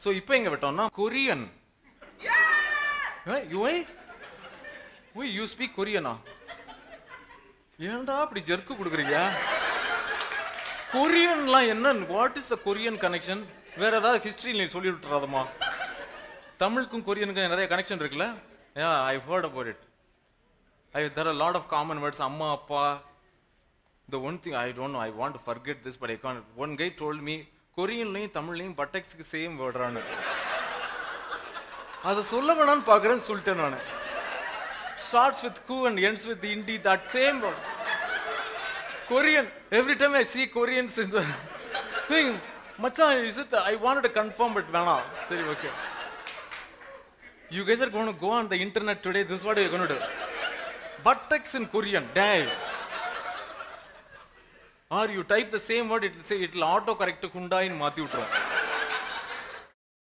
So இப்போ எங்க விட்டோம்னா கொரியன் யூ ஐ உய் யூ ஸ்பீக் கொரியனா ஏன்டா அப்படி ஜெர்க்கு கொடுக்குறீங்க கொரியன்லாம் என்ன what is the Korean connection வேற ஏதாவது ஹிஸ்டரி நீ சொல்லி விட்டுறாதம்மா தமிழுக்கும் கொரியனுக்கும் நிறைய கனெக்ஷன் இருக்குல்ல yeah I heard about it I there are lot of common words அம்மா அப்பா the one thing I don't know, I want to forget this, but I can't. One guy told me, கொரியன்லையும் தமிழ்லையும் பட்டெக்ஸ்க்கு same வேர்டான்னு அதை சொல்ல வேணாம்னு பார்க்குறேன்னு சொல்லிட்டேன் நான் starts with கூ அண்ட் எண்ட்ஸ் வித் இண்டி that same word Korean every time I see Koreans இந்த திங் மச்சான் is it I want to confirm but வேணாம் சரி okay you guys are gonna go on the internet today this what you gonna to பட்டெக்ஸ் in Korean day are you type the same word it say இட்ல auto correct குண்டாயின்னு மாத்தி விட்டுரும்